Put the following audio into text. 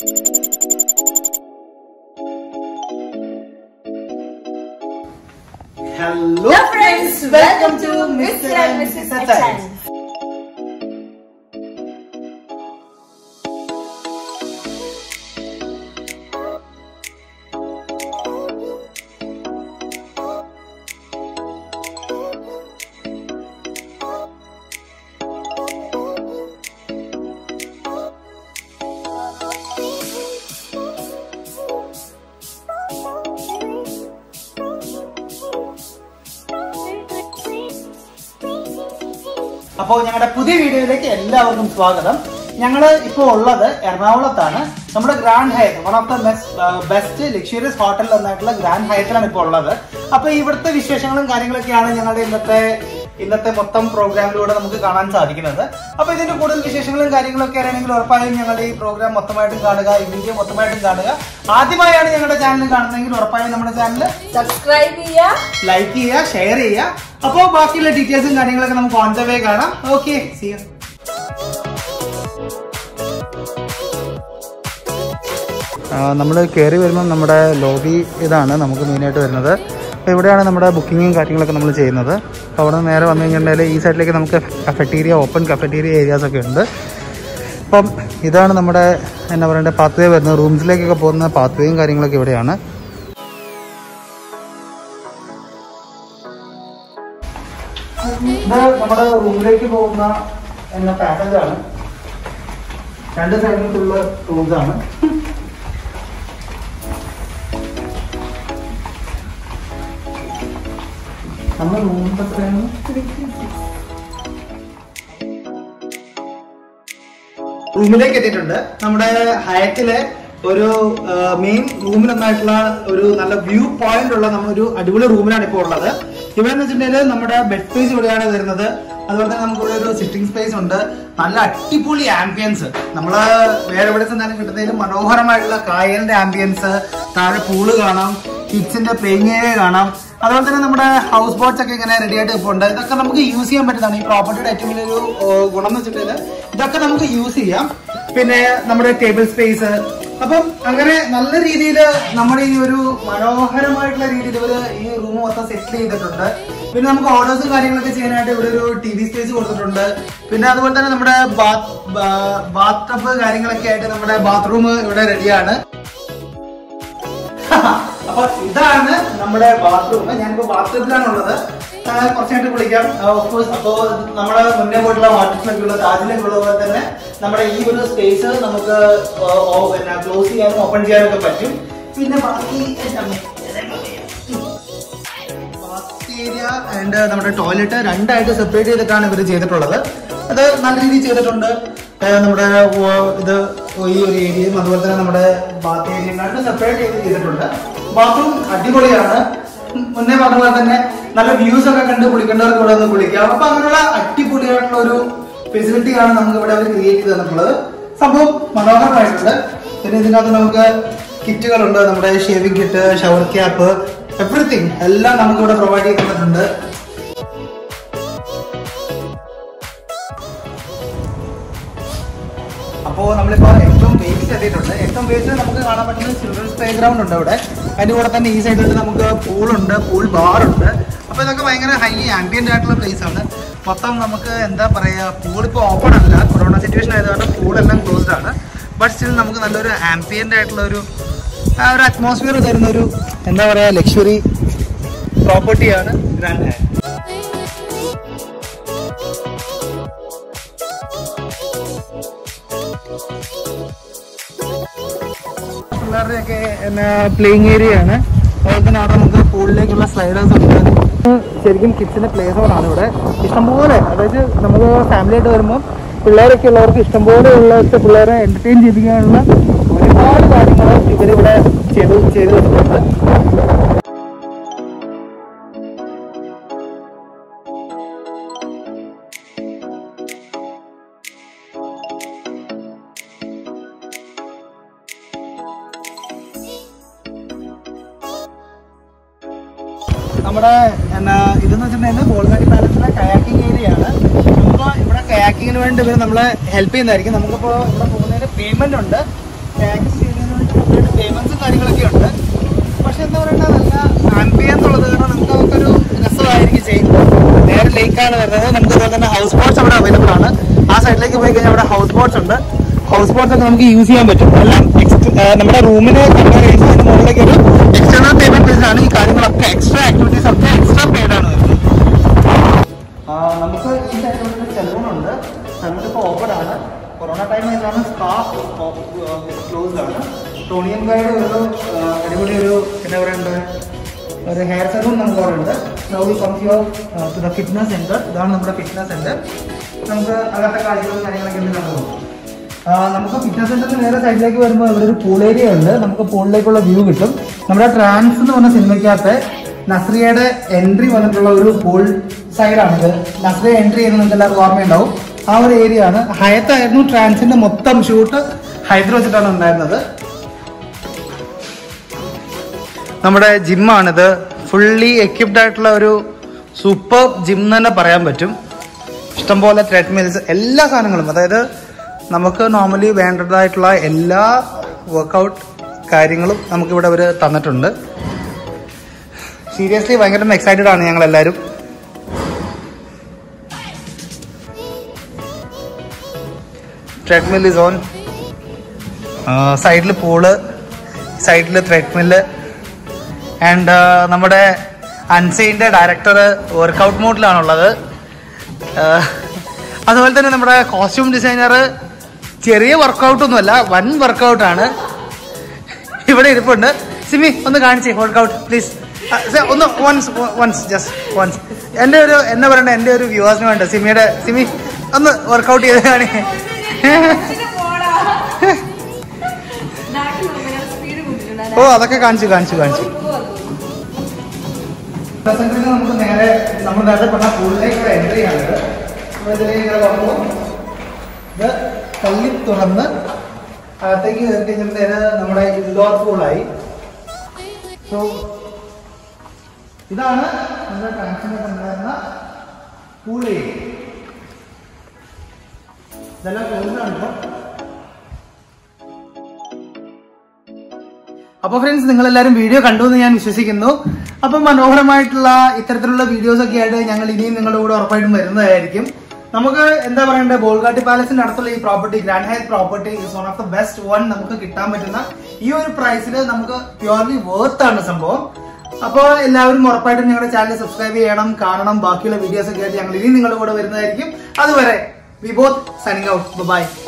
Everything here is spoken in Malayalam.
Hello, Hello friends, welcome to Mr. and Mrs. Achan. അപ്പോൾ ഞങ്ങളുടെ പുതിയ വീഡിയോയിലേക്ക് എല്ലാവർക്കും സ്വാഗതം ഞങ്ങൾ ഇപ്പോൾ ഉള്ളത് എറണാകുളത്താണ് നമ്മുടെ Grand Hyatt one of the best luxurious hotel എന്നായിട്ടുള്ള ഗ്രാൻഡ് ഹയറ്റിലാണ് ഇപ്പോൾ ഉള്ളത് അപ്പോൾ ഇവിടുത്തെ വിശേഷങ്ങളും കാര്യങ്ങളൊക്കെയാണ് ഞങ്ങളുടെ ഇന്നത്തെ ഇന്നത്തെ മൊത്തം പ്രോഗ്രാമിലൂടെ നമുക്ക് കാണാൻ സാധിക്കുന്നത് അപ്പോൾ ഇതിന്റെ കൂടുതൽ വിശേഷങ്ങളും കാര്യങ്ങളൊക്കെ അറിയണമെങ്കിൽ ഉറപ്പായും ഞങ്ങളുടെ ഈ പ്രോഗ്രാം മൊത്തമായിട്ടും കാണുക ഈ വീഡിയോ മൊത്തമായിട്ടും കാണുക ആദ്യമായാണ് ഞങ്ങളുടെ ചാനൽ കാണുന്നതെങ്കിൽ ഉറപ്പായും നമ്മുടെ ചാനൽ സബ്സ്ക്രൈബ് ചെയ്യുക ലൈക്ക് ചെയ്യുക ഷെയർ ചെയ്യുക അപ്പോൾ ബാക്കിയുള്ള ഡീറ്റെയിൽസും കാര്യങ്ങളൊക്കെ നമുക്ക് ഓൺ ദ വേ കാണാം ഓക്കെ സി യു നമ്മൾ കയറി വരുമ്പോൾ നമ്മുടെ ലോബി ഇതാണ് നമുക്ക് മെയിനായിട്ട് വരുന്നത് അപ്പോൾ ഇവിടെയാണ് നമ്മുടെ ബുക്കിങ്ങും കാര്യങ്ങളൊക്കെ നമ്മൾ ചെയ്യുന്നത് അപ്പോൾ അവിടെ നിന്ന് നേരെ വന്നു കഴിഞ്ഞിട്ടുണ്ടെങ്കിൽ ഈ സൈഡിലേക്ക് നമുക്ക് കഫറ്റീരിയ ഓപ്പൺ കഫറ്റീരിയ ഏരിയാസ് ഒക്കെ ഉണ്ട് അപ്പം ഇതാണ് നമ്മുടെ എന്നാ പറയണ്ടേ പാത്ത് വേ വരുന്നത് റൂംസിലേക്കൊക്കെ പോകുന്ന പാത്ത് വേയും കാര്യങ്ങളൊക്കെ ഇവിടെയാണ് ഇത് നമ്മുടെ റൂമിലേക്ക് പോകുന്ന എന്ന പാക്കേജ് ആണ് രണ്ട് സൈഡിലും ഫുള്ള് റൂംസ് ആണ് നമ്മൾ റൂം എത്രയാണ് റൂമിലേക്ക് എത്തിയിട്ടുണ്ട് നമ്മുടെ ഹയറ്റിലെ ഒരു മെയിൻ റൂമിലൊന്നായിട്ടുള്ള ഒരു നല്ല വ്യൂ പോയിന്റ് ഉള്ള നമ്മളൊരു അടിപൊളി റൂമിലാണ് ഇപ്പോൾ ഉള്ളത് ഇവിടെ എന്ന് വെച്ചിട്ടുണ്ടെങ്കിൽ നമ്മുടെ ബെഡ് സ്പേസ് ഇവിടെയാണ് വരുന്നത് അതുപോലെ തന്നെ നമുക്ക് ഇവിടെ ഒരു സിറ്റിംഗ് സ്പേസ് ഉണ്ട് നല്ല അടിപൊളി ആംബിയൻസ് നമ്മള് വേറെ എവിടെ ചെന്നാലും കിട്ടുന്നതിലും മനോഹരമായിട്ടുള്ള കായലിന്റെ ആംബിയൻസ് താഴെ പൂള് കാണാം കിഡ്സിന്റെ പ്ലേയിങ് ഏരിയ കാണാം അതുപോലെ തന്നെ നമ്മുടെ ഹൗസ് ബോട്ട്സ് ഒക്കെ ഇങ്ങനെ റെഡി ആയിട്ട് ഇപ്പോൾ ഉണ്ട് ഇതൊക്കെ നമുക്ക് യൂസ് ചെയ്യാൻ പറ്റുന്നതാണ് ഈ പ്രോപ്പർട്ടിയുടെ ഏറ്റവും വലിയൊരു ഏഹ്, ഗുണം എന്ന് വെച്ചിട്ടുണ്ടെങ്കിൽ ഇതൊക്കെ നമുക്ക് യൂസ് ചെയ്യാം പിന്നെ നമ്മുടെ ടേബിൾ സ്പേസ് അപ്പം അങ്ങനെ നല്ല രീതിയിൽ നമ്മുടെ ഈ ഒരു മനോഹരമായിട്ടുള്ള രീതിയിൽ ഇവര് ഈ റൂം മൊത്തം സെറ്റ് ചെയ്തിട്ടുണ്ട് പിന്നെ നമുക്ക് ഓർഡേഴ്സും കാര്യങ്ങളൊക്കെ ചെയ്യാനായിട്ട് ഇവിടെ ഒരു ടി വി സ്പേസ് കൊടുത്തിട്ടുണ്ട് പിന്നെ അതുപോലെ തന്നെ നമ്മുടെ ബാത്ത് ടബ് കാര്യങ്ങളൊക്കെ ആയിട്ട് നമ്മുടെ ബാത്റൂം ഇവിടെ റെഡിയാണ് അപ്പൊ ഇതാണ് നമ്മുടെ ബാത്റൂം ഞാനിപ്പോ ബാത്റൂമിലാണ് ഉള്ളത് കുറച്ചായിട്ട് കുളിക്കാം ഓഫ്കോഴ്സ് അപ്പോ നമ്മുടെ മുന്നേ പോയിട്ടുള്ള വാട്ടറിലൊക്കെ ഉള്ള താജിലൊക്കെ ഉള്ള പോലെ തന്നെ നമ്മുടെ ഈ ഒരു സ്പേസ് നമുക്ക് ഓ, ഓ, പിന്നെ ക്ലോസ് ചെയ്യാനും ഓപ്പൺ ചെയ്യാനൊക്കെ പറ്റും പിന്നെ ബാക്കി എൻ്റെ അമ്മേ, ഏരിയ ആൻഡ് നമ്മുടെ ടോയ്ലറ്റ് രണ്ടായിട്ട് സെപ്പറേറ്റ് ചെയ്തിട്ടാണ് ഇവർ ചെയ്തിട്ടുള്ളത് അത് നല്ല രീതിയിൽ ചെയ്തിട്ടുണ്ട് ഏഹ് നമ്മുടെ ഓ- ഇത് ഈ ഒരു ഏരിയയും അതുപോലെ തന്നെ നമ്മുടെ ബാത്ത് ഏരിയയും രണ്ട് സെപ്പറേറ്റ് ചെയ്ത് ചെയ്തിട്ടുണ്ട് ബാത്റൂം അടിപൊളിയാണ് മുന്നേ പറഞ്ഞ പോലെ തന്നെ നല്ല വ്യൂസ് ഒക്കെ കണ്ട് കുളിക്കേണ്ടവർക്ക് ഇവിടെ ഒന്ന് കുളിക്കാം അപ്പൊ അങ്ങനെയുള്ള അടിപൊളിയായിട്ടുള്ള ഒരു ഫെസിലിറ്റിയാണ് നമുക്ക് ഇവിടെ അവർ ക്രിയേറ്റ് ചെയ്ത് തന്നിട്ടുള്ളത് സംഭവം മനോഹരമായിട്ടുണ്ട് പിന്നെ ഇതിനകത്ത് നമുക്ക് കിറ്റുകളുണ്ട് നമ്മുടെ shaving kit shower cap everything എല്ലാം നമുക്ക് ഇവിടെ പ്രൊവൈഡ് ചെയ്ത് തന്നിട്ടുണ്ട് അപ്പോൾ നമ്മളിപ്പോൾ ഏറ്റവും ബേസിൽ എത്തിയിട്ടുണ്ട് ഏറ്റവും ബേസിൽ നമുക്ക് കാണാൻ പറ്റുന്ന ചിൽഡ്രൻസ് പ്ലേ ഗ്രൗണ്ട് ഉണ്ട് ഇവിടെ അതിൻ്റെ കൂടെ തന്നെ ഈ സൈഡിൽ നമുക്ക് പൂളുണ്ട് പൂൾ ബാറുണ്ട് അപ്പോൾ ഇതൊക്കെ ഭയങ്കര ഹൈ ആംബിയൻ്റ് ആയിട്ടുള്ള പ്ലേസ് ആണ് മൊത്തം നമുക്ക് എന്താ പറയുക പൂൾ ഇപ്പോൾ ഓപ്പൺ അല്ല കൊറോണ സിറ്റുവേഷൻ ആയതുകൊണ്ട് പൂളെല്ലാം ക്ലോസ്ഡ് ആണ് ബട്ട് സ്റ്റിൽ നമുക്ക് നല്ലൊരു ആംബിയൻ്റ് ആയിട്ടുള്ള ഒരു ആ ഒരു അറ്റ്മോസ്ഫിയർ തരുന്ന ഒരു എന്താ പറയുക ലക്ഷറി പ്രോപ്പർട്ടിയാണ് ഗ്രാൻഡ് ഹാൻഡ് പിള്ളേരുടെയൊക്കെ എന്നാ പ്ലേയിങ് ഏരിയ ആണ് അതുപോലെ തന്നെ അവിടെ നമുക്ക് പൂളിലേക്കുള്ള സ്ലൈഡേഴ്സ് ഉണ്ട് ശരിക്കും കിഡ്സിന്റെ പ്ലേ സോണാണ് ഇവിടെ ഇഷ്ടംപോലെ അതായത് നമുക്ക് ഫാമിലി ആയിട്ട് വരുമ്പോൾ പിള്ളേരൊക്കെ ഉള്ളവർക്ക് ഇഷ്ടംപോലെ ഉള്ള പിള്ളേരെ എന്റർടൈൻ ചെയ്യിപ്പിക്കാനുള്ള ഒരുപാട് കാര്യങ്ങൾ ഇവരിവിടെ ചെയ്ത് ചെയ്ത് വെച്ചിട്ടുണ്ട് നമ്മുടെ എന്നാ ഇതെന്ന് വെച്ചിട്ടുണ്ടെങ്കിൽ ബോൾഗാടി പാലസിലെ കയാക്കിംഗ് ഏരിയ ആണ് അപ്പോൾ ഇവിടെ കയാക്കിങ്ങിന് വേണ്ടി ഇവർ നമ്മളെ ഹെൽപ്പ് ചെയ്യുന്നതായിരിക്കും നമുക്കിപ്പോൾ ഇവിടെ പോകുന്നതിന് പേയ്മെന്റ് ഉണ്ട് ടാക്സി ചെയ്യുന്നതിന് പേയ്മെന്റ്സും കാര്യങ്ങളൊക്കെ ഉണ്ട് പക്ഷെ എന്താ പറയണ്ട നല്ല ആംബിയൻസ് ഉള്ളത് കാരണം നമുക്ക് നമുക്കൊരു രസമായിരിക്കും ചെയ്യുമ്പോൾ നേരെ ലേക്കാണ് വരുന്നത് നമുക്ക് അതുപോലെ തന്നെ ഹൗസ് ബോട്ട്സ് അവിടെ അവൈലബിൾ ആണ് ആ സൈഡിലേക്ക് പോയി കഴിഞ്ഞാൽ അവിടെ ഹൗസ് ബോട്ട്സ് ഉണ്ട് ഹൗസ് ബോട്ട്സ് ഒക്കെ നമുക്ക് യൂസ് ചെയ്യാൻ പറ്റും എല്ലാം ext- ആ, നമ്മുടെ റൂമിന് കമ്പയർ ചെയ്യുമ്പോൾ അതിന്റെ മുകളിലേക്ക് ഒരു എക്സ്റ്റേണൽ പേയ്മെന്റ് ബേസ് ആണ് ഈ കാര്യങ്ങളൊക്കെ എക്സ്ട്രാ ആക്ടിവിറ്റീസ് ഒക്കെ എക്സ്ട്രാ പെയ്ഡ് ആണ് വരുന്നത് ആ, നമുക്ക് ഈ സൈഡിലൊരു സലൂൺ ഉണ്ട് സലൂൺ ഇപ്പോൾ ഓപ്പൺ ആണ് കൊറോണ ടൈം ആയിട്ടാണ് സ്പാ ക്ലോസ്ഡ് ആണ് ടോണിയൻ ഗൈഡ് ഒരു ആ, അടിപൊളി ഒരു എന്താ പറയണ്ടത് ഒരു ഹെയർ സലൂൺ നമുക്ക് അവിടെ ഉണ്ട് now we come your to the fitness centre ഇതാണ് നമ്മുടെ ഫിറ്റ്നസ് സെന്റർ നമുക്ക് അകത്തെ കാഴ്ചകളും കാര്യങ്ങളൊക്കെ ഉണ്ട് കണ്ടു നമുക്ക് ഫിറ്റ്നസ് സെന്ററിന് നേരെ സൈഡിലേക്ക് വരുമ്പോൾ ഇവിടെ ഒരു പൂൾ ഏരിയ ഉണ്ട് നമുക്ക് പൂളിലേക്കുള്ള വ്യൂ കിട്ടും നമ്മുടെ ട്രാൻസ് എന്ന് പറഞ്ഞ സിനിമയ്ക്കകത്ത് നസ്രിയയുടെ എൻട്രി വന്നിട്ടുള്ള ഒരു പൂൾ സൈഡാണിത് നസ്രിയ എൻട്രി ചെയ്യുന്നത് നിങ്ങൾക്ക് എല്ലാവർക്കും ഓർമ്മയുണ്ടാവും ആ ഒരു ഏരിയ ആണ് ഹയത്തായിരുന്നു ട്രാൻസിന്റെ മൊത്തം ഷൂട്ട് ഹൈദർ വെച്ചിട്ടാണ് ഉണ്ടായിരുന്നത് നമ്മുടെ ജിമ്മാണിത് ഫുള്ളി എക്യുപ്ഡ് ആയിട്ടുള്ള ഒരു സൂപ്പർ ജിം എന്ന് തന്നെ പറയാൻ പറ്റും ഇഷ്ടംപോലെ ട്രെഡ്മിൽസ് എല്ലാ സാധനങ്ങളും അതായത് നമുക്ക് നോർമലി വേണ്ടതായിട്ടുള്ള എല്ലാ വർക്കൗട്ട് കാര്യങ്ങളും നമുക്കിവിടെ അവർ തന്നിട്ടുണ്ട് സീരിയസ്ലി ഭയങ്കര എക്സൈറ്റഡ് ആണ് ഞങ്ങൾ എല്ലാവരും ട്രെഡ്മിൽ ഇസ് ഓൺ സൈഡിൽ പൂള് സൈഡിൽ ത്രെഡ്മില്ല് ആൻഡ് നമ്മുടെ അൻസൈൻ്റെ ഡയറക്ടർ വർക്കൗട്ട് മോഡിലാണുള്ളത് അതുപോലെ തന്നെ നമ്മുടെ കോസ്റ്റ്യൂം ഡിസൈനർ ചെറിയ വർക്കൗട്ടൊന്നുമല്ല വൻ വർക്കൗട്ടാണ് ഇവിടെ ഇരിപ്പുണ്ട് സിമി ഒന്ന് കാണിച്ചേ വർക്കൗട്ട് പ്ലീസ് ഒന്ന് വൺസ് വൺസ് ജസ്റ്റ് വൺസ് എൻ്റെ ഒരു എന്നാ പറയണ്ട എൻ്റെ ഒരു വ്യൂവേഴ്സിന് വേണ്ട സിമിയുടെ സിമി ഒന്ന് വർക്കൗട്ട് ചെയ്ത് കാണി ഓ അതൊക്കെ കാണിച്ചു കാണിച്ചു കാണിച്ചു സെന്ററിൽ നമുക്ക് നേരെ നമ്മൾ നേരത്തെ പറഞ്ഞ പൂളിലേക്കുള്ള എൻട്രി ആണിത് അപ്പോൾ ഇതിലേക്ക് ഇങ്ങനെ തുറന്നു ഇത് തള്ളി തുറന്ന് അകത്തേക്ക് കയറി കഴിഞ്ഞപ്പോൾ നേരെ നമ്മുടെ ഇൻഡോർ പൂളായി സോ ഇതാണ് നമ്മുടെ ട്രാൻസിനൊക്കെ ഉണ്ടായിരുന്ന പൂൾ ഏരിയ ഇതെല്ലാം ക്ലോസ്ഡാണ് ഇപ്പം അപ്പൊ ഫ്രണ്ട്സ് നിങ്ങൾ എല്ലാവരും വീഡിയോ കണ്ടു എന്ന് ഞാൻ വിശ്വസിക്കുന്നു അപ്പം മനോഹരമായിട്ടുള്ള ഇത്തരത്തിലുള്ള വീഡിയോസ് ഒക്കെ ആയിട്ട് ഞങ്ങൾ ഇനിയും നിങ്ങളുടെ കൂടെ ഉറപ്പായിട്ടും വരുന്നതായിരിക്കും നമുക്ക് എന്താ പറയണ്ടേ ബോൾഗാട്ടി പാലസിന്റെ അടുത്തുള്ള ഈ property Grand Hyatt property is one of the best one നമുക്ക് കിട്ടാൻ പറ്റുന്ന ഈ ഒരു പ്രൈസിൽ നമുക്ക് പ്യുവർലി വേർത്ത് ആണ് സംഭവം അപ്പോൾ എല്ലാവരും ഉറപ്പായിട്ടും ഞങ്ങളുടെ ചാനൽ സബ്സ്ക്രൈബ് ചെയ്യണം കാണണം ബാക്കിയുള്ള വീഡിയോസ് ഒക്കെ ആയിട്ട് ഞങ്ങൾ ഇനിയും നിങ്ങളുടെ കൂടെ വരുന്നതായിരിക്കും അതുവരെ we both signing out by